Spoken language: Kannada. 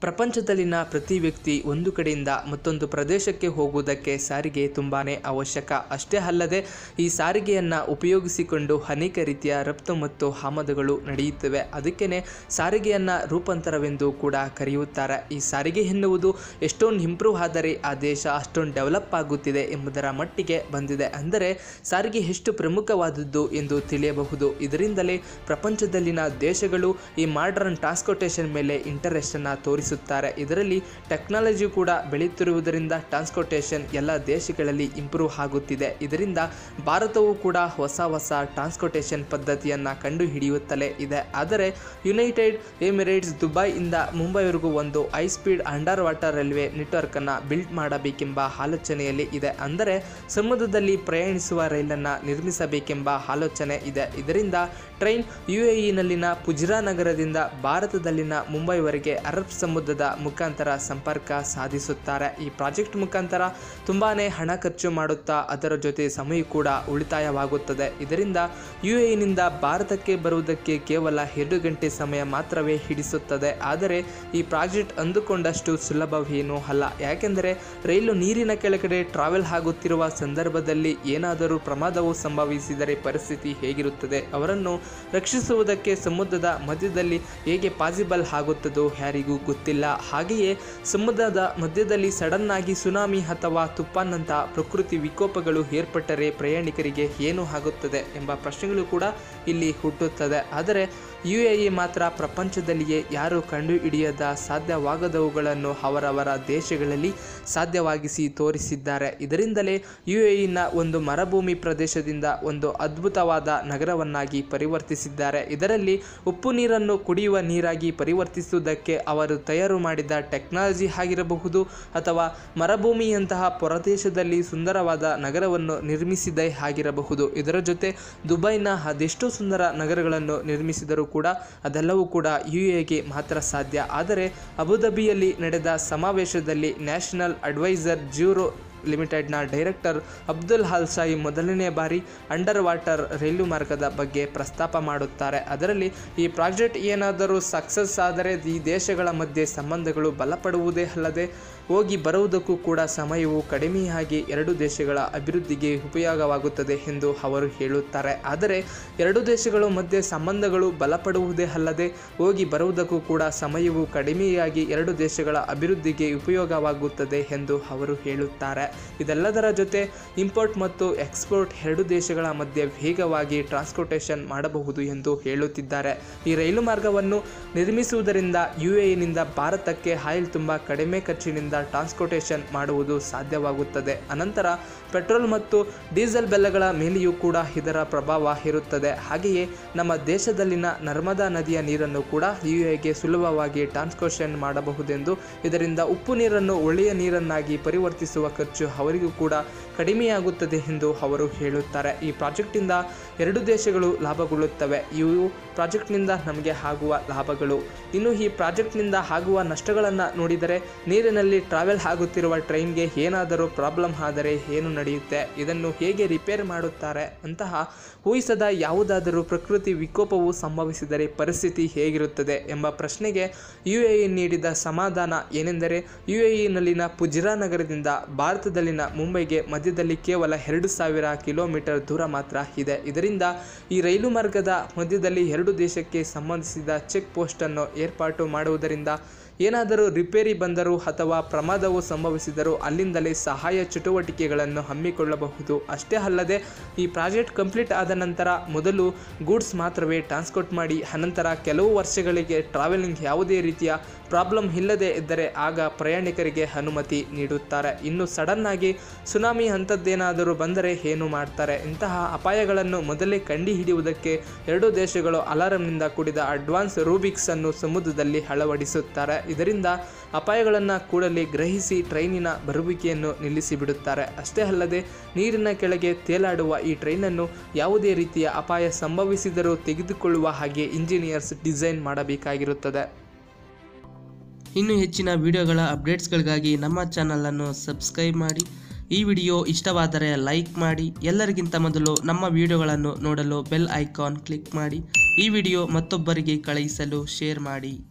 ಪ್ರಪಂಚದಲ್ಲಿನ ಪ್ರತಿ ವ್ಯಕ್ತಿ ಒಂದು ಕಡೆಯಿಂದ ಮತ್ತೊಂದು ಪ್ರದೇಶಕ್ಕೆ ಹೋಗುವುದಕ್ಕೆ ಸಾರಿಗೆ ತುಂಬಾ ಅವಶ್ಯಕ ಅಷ್ಟೇ ಅಲ್ಲದೆ ಈ ಸಾರಿಗೆಯನ್ನು ಉಪಯೋಗಿಸಿಕೊಂಡು ಅನೇಕ ರೀತಿಯ ರಫ್ತು ಮತ್ತು ಆಮದುಗಳು ನಡೆಯುತ್ತವೆ ಅದಕ್ಕೇ ಸಾರಿಗೆಯನ್ನು ರೂಪಾಂತರವೆಂದು ಕೂಡ ಕರೆಯುತ್ತಾರೆ ಈ ಸಾರಿಗೆ ಎನ್ನುವುದು ಎಷ್ಟೊಂದು ಇಂಪ್ರೂವ್ ಆದರೆ ಆ ದೇಶ ಅಷ್ಟೊಂದು ಡೆವಲಪ್ ಆಗುತ್ತಿದೆ ಎಂಬುದರ ಮಟ್ಟಿಗೆ ಬಂದಿದೆ ಅಂದರೆ ಸಾರಿಗೆ ಎಷ್ಟು ಪ್ರಮುಖವಾದದ್ದು ಎಂದು ತಿಳಿಯಬಹುದು ಇದರಿಂದಲೇ ಪ್ರಪಂಚದಲ್ಲಿನ ದೇಶಗಳು ಈ ಮಾಡರ್ನ್ ಟ್ರಾನ್ಸ್ಪೋರ್ಟೇಷನ್ ಮೇಲೆ ಇಂಟರೆಸ್ಟನ್ನು ತೋರಿಸುತ್ತಾರೆ ಇದರಲ್ಲಿ ಟೆಕ್ನಾಲಜಿ ಕೂಡ ಬೆಳೆಯುತ್ತಿರುವುದರಿಂದ ಟ್ರಾನ್ಸ್ಪೋರ್ಟೇಷನ್ ಎಲ್ಲ ದೇಶಗಳಲ್ಲಿ ಇಂಪ್ರೂವ್ ಆಗುತ್ತಿದೆ ಇದರಿಂದ ಭಾರತವು ಕೂಡ ಹೊಸ ಹೊಸ ಟ್ರಾನ್ಸ್ಪೋರ್ಟೇಷನ್ ಪದ್ಧತಿಯನ್ನು ಕಂಡುಹಿಡಿಯುತ್ತಲೇ ಇದೆ ಆದರೆ ಯುನೈಟೆಡ್ ಎಮಿರೇಟ್ಸ್ ದುಬೈಯಿಂದ ಮುಂಬೈವರೆಗೂ ಒಂದು high speed under water railway ನೆಟ್ವರ್ಕನ್ನು ಬಿಲ್ಡ್ ಮಾಡಬೇಕೆಂಬ ಆಲೋಚನೆಯಲ್ಲಿ ಇದೆ ಅಂದರೆ ಸಮುದ್ರದಲ್ಲಿ ಪ್ರಯಾಣಿಸುವ ರೈಲನ್ನು ನಿರ್ಮಿಸಬೇಕೆಂಬ ಆಲೋಚನೆ ಇದೆ ಇದರಿಂದ ಟ್ರೈನ್ ಯು ಎ ಇನಲ್ಲಿನ ಪುಜ್ರಾ ನಗರದಿಂದ ಭಾರತದಲ್ಲಿನ ಮುಂಬೈವರೆಗೆ ಅರಬ್ ಸಮುದ್ರದ ಮುಖಾಂತರ ಸಂಪರ್ಕ ಸಾಧಿಸುತ್ತಾರೆ ಈ ಪ್ರಾಜೆಕ್ಟ್ ಮುಖಾಂತರ ತುಂಬಾ ಹಣ ಖರ್ಚು ಮಾಡುತ್ತಾ ಅದರ ಜೊತೆ ಸಮಯ ಕೂಡ ಉಳಿತಾಯವಾಗುತ್ತದೆ ಇದರಿಂದ ಯು ಎ ಇನಿಂದ ಭಾರತಕ್ಕೆ ಬರುವುದಕ್ಕೆ ಕೇವಲ ಎರಡು ಗಂಟೆ ಸಮಯ ಮಾತ್ರವೇ ಹಿಡಿಸುತ್ತದೆ ಆದರೆ ಈ ಪ್ರಾಜೆಕ್ಟ್ ಅಂದುಕೊಂಡಷ್ಟು ಸುಲಭವೇನೂ ಅಲ್ಲ ಯಾಕೆಂದರೆ ರೈಲು ನೀರಿನ ಕೆಳಗಡೆ ಟ್ರಾವೆಲ್ ಆಗುತ್ತಿರುವ ಸಂದರ್ಭದಲ್ಲಿ ಏನಾದರೂ ಪ್ರಮಾದವು ಸಂಭವಿಸಿದರೆ ಪರಿಸ್ಥಿತಿ ಹೇಗಿರುತ್ತದೆ ಅವರನ್ನು ರಕ್ಷಿಸುವುದಕ್ಕೆ ಸಮುದ್ರದ ಮಧ್ಯದಲ್ಲಿ ಹೇಗೆ ಪಾಸಿಬಲ್ ಆಗುತ್ತದೋ ಯಾರಿಗೂ ಗೊತ್ತಿಲ್ಲ ಹಾಗೆಯೇ ಸಮುದ್ರದ ಮಧ್ಯದಲ್ಲಿ ಸಡನ್ ಆಗಿ ಸುನಾಮಿ ಅಥವಾ ತುಫಾನ್ನಂಥ ಪ್ರಕೃತಿ ವಿಕೋಪಗಳು ಏರ್ಪಟ್ಟರೆ ಪ್ರಯಾಣಿಕರಿಗೆ ಏನು ಆಗುತ್ತದೆ ಎಂಬ ಪ್ರಶ್ನೆಗಳು ಕೂಡ ಇಲ್ಲಿ ಹುಟ್ಟುತ್ತದೆ ಆದರೆ ಯು ಎ ಇ ಮಾತ್ರ ಪ್ರಪಂಚದಲ್ಲಿಯೇ ಯಾರು ಕಂಡುಹಿಡಿಯದ ಸಾಧ್ಯವಾಗದವುಗಳನ್ನು ಅವರವರ ದೇಶಗಳಲ್ಲಿ ಸಾಧ್ಯವಾಗಿಸಿ ತೋರಿಸಿದ್ದಾರೆ ಇದರಿಂದಲೇ ಯು ಎ ಇನ ಒಂದು ಮರುಭೂಮಿ ಪ್ರದೇಶದಿಂದ ಒಂದು ಅದ್ಭುತವಾದ ನಗರವನ್ನಾಗಿ ಪರಿವರ್ತಿಸಿದ್ದಾರೆ ಇದರಲ್ಲಿ ಉಪ್ಪು ನೀರನ್ನು ಕುಡಿಯುವ ನೀರಾಗಿ ಪರಿವರ್ತಿಸುವುದಕ್ಕೆ ಅವರು ತಯಾರು ಮಾಡಿದ ಟೆಕ್ನಾಲಜಿ ಆಗಿರಬಹುದು ಅಥವಾ ಮರುಭೂಮಿಯಂತಹ ಪ್ರದೇಶದಲ್ಲಿ ಸುಂದರವಾದ ನಗರವನ್ನು ನಿರ್ಮಿಸಿದೇ ಆಗಿರಬಹುದು ಇದರ ಜೊತೆ ದುಬೈನ ಅದೆಷ್ಟೋ ಸುಂದರ ನಗರಗಳನ್ನು ನಿರ್ಮಿಸಿದರೂ ಕೂಡ ಅದೆಲ್ಲವೂ ಕೂಡ ಯು ಎಗೆ ಮಾತ್ರ ಸಾಧ್ಯ ಆದರೆ ಅಬುಧಾಬಿಯಲ್ಲಿ ನಡೆದ ಸಮಾವೇಶದಲ್ಲಿ ನ್ಯಾಷನಲ್ ಅಡ್ವೈಸರ್ ಜ್ಯೂರೋ ಲಿಮಿಟೆಡ್ನ ಡೈರೆಕ್ಟರ್ ಅಬ್ದುಲ್ ಹಾಲ್ಸಾಯಿ ಮೊದಲನೇ ಬಾರಿ ಅಂಡರ್ ವಾಟರ್ ರೈಲು ಮಾರ್ಗದ ಬಗ್ಗೆ ಪ್ರಸ್ತಾಪ ಮಾಡುತ್ತಾರೆ ಅದರಲ್ಲಿ ಈ ಪ್ರಾಜೆಕ್ಟ್ ಏನಾದರೂ ಸಕ್ಸಸ್ ಆದರೆ ಈ ದೇಶಗಳ ಮಧ್ಯೆ ಸಂಬಂಧಗಳು ಬಲಪಡುವುದೇ ಅಲ್ಲದೆ ಹೋಗಿ ಬರುವುದಕ್ಕೂ ಕೂಡ ಸಮಯವು ಕಡಿಮೆಯಾಗಿ ಎರಡು ದೇಶಗಳ ಅಭಿವೃದ್ಧಿಗೆ ಉಪಯೋಗವಾಗುತ್ತದೆ ಎಂದು ಅವರು ಹೇಳುತ್ತಾರೆ ಆದರೆ ಎರಡು ದೇಶಗಳ ಮಧ್ಯೆ ಸಂಬಂಧಗಳು ಬಲಪಡುವುದೇ ಅಲ್ಲದೆ ಹೋಗಿ ಬರುವುದಕ್ಕೂ ಕೂಡ ಸಮಯವು ಕಡಿಮೆಯಾಗಿ ಎರಡು ದೇಶಗಳ ಅಭಿವೃದ್ಧಿಗೆ ಉಪಯೋಗವಾಗುತ್ತದೆ ಎಂದು ಅವರು ಹೇಳುತ್ತಾರೆ ಇದೆಲ್ಲದರ ಜೊತೆ ಇಂಪೋರ್ಟ್ ಮತ್ತು ಎಕ್ಸ್ಪೋರ್ಟ್ ಎರಡು ದೇಶಗಳ ಮಧ್ಯೆ ವೇಗವಾಗಿ ಟ್ರಾನ್ಸ್ಪೋರ್ಟೇಷನ್ ಮಾಡಬಹುದು ಎಂದು ಹೇಳುತ್ತಿದ್ದಾರೆ ಈ ರೈಲು ಮಾರ್ಗವನ್ನು ನಿರ್ಮಿಸುವುದರಿಂದ ಯು ಎನಿಂದ ಭಾರತಕ್ಕೆ ಆಯಿಲ್ ತುಂಬ ಕಡಿಮೆ ಖರ್ಚಿನಿಂದ ಟ್ರಾನ್ಸ್ಪೋರ್ಟೇಷನ್ ಮಾಡುವುದು ಸಾಧ್ಯವಾಗುತ್ತದೆ ಅನಂತರ ಪೆಟ್ರೋಲ್ ಮತ್ತು ಡೀಸೆಲ್ ಬೆಲೆಗಳ ಮೇಲೆಯೂ ಕೂಡ ಇದರ ಪ್ರಭಾವ ಇರುತ್ತದೆ ಹಾಗೆಯೇ ನಮ್ಮ ದೇಶದಲ್ಲಿನ ನರ್ಮದಾ ನದಿಯ ನೀರನ್ನು ಕೂಡ ಯು ಎಗೆ ಸುಲಭವಾಗಿ ಟ್ರಾನ್ಸ್ಪೋರ್ಷನ್ ಮಾಡಬಹುದೆಂದು ಇದರಿಂದ ಉಪ್ಪು ನೀರನ್ನು ಒಳ್ಳೆಯ ನೀರನ್ನಾಗಿ ಪರಿವರ್ತಿಸುವ ಖರ್ಚು ಅವರಿಗೂ ಕೂಡ ಕಡಿಮೆಯಾಗುತ್ತದೆ ಎಂದು ಅವರು ಹೇಳುತ್ತಾರೆ ಈ ಪ್ರಾಜೆಕ್ಟಿಂದ ಎರಡು ದೇಶಗಳು ಲಾಭಗೊಳ್ಳುತ್ತವೆ ಇವು ಪ್ರಾಜೆಕ್ಟ್ನಿಂದ ನಮಗೆ ಆಗುವ ಲಾಭಗಳು ಇನ್ನು ಈ ಪ್ರಾಜೆಕ್ಟ್ನಿಂದ ಆಗುವ ನಷ್ಟಗಳನ್ನು ನೋಡಿದರೆ ನೀರಿನಲ್ಲಿ ಟ್ರಾವೆಲ್ ಆಗುತ್ತಿರುವ ಟ್ರೈನ್ಗೆ ಏನಾದರೂ ಪ್ರಾಬ್ಲಮ್ ಆದರೆ ಏನು ನಡೆಯುತ್ತೆ ಇದನ್ನು ಹೇಗೆ ರಿಪೇರ್ ಮಾಡುತ್ತಾರೆ ಅಂತಹ ಊಹಿಸದ ಯಾವುದಾದರೂ ಪ್ರಕೃತಿ ವಿಕೋಪವು ಸಂಭವಿಸಿದರೆ ಪರಿಸ್ಥಿತಿ ಹೇಗಿರುತ್ತದೆ ಎಂಬ ಪ್ರಶ್ನೆಗೆ ಯು ಎ ಇ ನೀಡಿದ ಸಮಾಧಾನ ಏನೆಂದರೆ ಯು ಎ ಇನಲ್ಲಿನ ಪುಜ್ರಾ ನಗರದಿಂದ ಭಾರತದಲ್ಲಿನ ಮುಂಬೈಗೆ ಮಧ್ಯದಲ್ಲಿ ಕೇವಲ ಎರಡು ಸಾವಿರ ಕಿಲೋಮೀಟರ್ ದೂರ ಮಾತ್ರ ಇದೆ ಇದರಿಂದ ಈ ರೈಲು ಮಾರ್ಗದ ಮಧ್ಯದಲ್ಲಿ ಎರಡು ದೇಶಕ್ಕೆ ಸಂಬಂಧಿಸಿದ ಚೆಕ್ ಪೋಸ್ಟನ್ನು ಏರ್ಪಾಟು ಮಾಡುವುದರಿಂದ ಏನಾದರೂ ರಿಪೇರಿ ಬಂದರೂ ಅಥವಾ ಪ್ರಮಾದವು ಸಂಭವಿಸಿದರೂ ಅಲ್ಲಿಂದಲೇ ಸಹಾಯ ಚಟುವಟಿಕೆಗಳನ್ನು ಹಮ್ಮಿಕೊಳ್ಳಬಹುದು ಅಷ್ಟೇ ಅಲ್ಲದೆ ಈ ಪ್ರಾಜೆಕ್ಟ್ ಕಂಪ್ಲೀಟ್ ಆದ ನಂತರ ಮೊದಲು ಗೂಡ್ಸ್ ಮಾತ್ರವೇ ಟ್ರಾನ್ಸ್ಪೋರ್ಟ್ ಮಾಡಿ ಅನಂತರ ಕೆಲವು ವರ್ಷಗಳಿಗೆ ಟ್ರಾವೆಲಿಂಗ್ ಯಾವುದೇ ರೀತಿಯ ಪ್ರಾಬ್ಲಮ್ ಇಲ್ಲದೆ ಇದ್ದರೆ ಆಗ ಪ್ರಯಾಣಿಕರಿಗೆ ಅನುಮತಿ ನೀಡುತ್ತಾರೆ ಇನ್ನು ಸಡನ್ ಆಗಿ ಸುನಾಮಿ ಅಂಥದ್ದೇನಾದರೂ ಬಂದರೆ ಏನು ಮಾಡ್ತಾರೆ ಇಂತಹ ಅಪಾಯಗಳನ್ನು ಮೊದಲೇ ಕಂಡುಹಿಡಿಯುವುದಕ್ಕೆ ಎರಡೂ ದೇಶಗಳು ಅಲಾರಂನಿಂದ ಕೂಡಿದ ಅಡ್ವಾನ್ಸ್ ರೂಬಿಕ್ಸ್ ಅನ್ನು ಸಮುದ್ರದಲ್ಲಿ ಅಳವಡಿಸುತ್ತಾರೆ ಇದರಿಂದ ಅಪಾಯಗಳನ್ನು ಕೂಡಲೇ ಗ್ರಹಿಸಿ ಟ್ರೈನಿನ ಬರುವಿಕೆಯನ್ನು ನಿಲ್ಲಿಸಿಬಿಡುತ್ತಾರೆ ಅಷ್ಟೇ ಅಲ್ಲದೆ ನೀರಿನ ಕೆಳಗೆ ತೇಲಾಡುವ ಈ ಟ್ರೈನನ್ನು ಯಾವುದೇ ರೀತಿಯ ಅಪಾಯ ಸಂಭವಿಸಿದರೂ ತೆಗೆದುಕೊಳ್ಳುವ ಹಾಗೆ ಇಂಜಿನಿಯರ್ಸ್ ಡಿಸೈನ್ ಮಾಡಬೇಕಾಗಿರುತ್ತದೆ ಇನ್ನು ಹೆಚ್ಚಿನ ವಿಡಿಯೋಗಳ ಅಪ್ಡೇಟ್ಸ್ಗಳಿಗಾಗಿ ನಮ್ಮ ಚಾನಲನ್ನು ಸಬ್ಸ್ಕ್ರೈಬ್ ಮಾಡಿ ಈ ವಿಡಿಯೋ ಇಷ್ಟವಾದರೆ ಲೈಕ್ ಮಾಡಿ ಎಲ್ಲರಿಗಿಂತ ಮೊದಲು ನಮ್ಮ ವಿಡಿಯೋಗಳನ್ನು ನೋಡಲು ಬೆಲ್ ಐಕಾನ್ ಕ್ಲಿಕ್ ಮಾಡಿ ಈ ವಿಡಿಯೋ ಮತ್ತೊಬ್ಬರಿಗೆ ಕಳುಹಿಸಲು ಶೇರ್ ಮಾಡಿ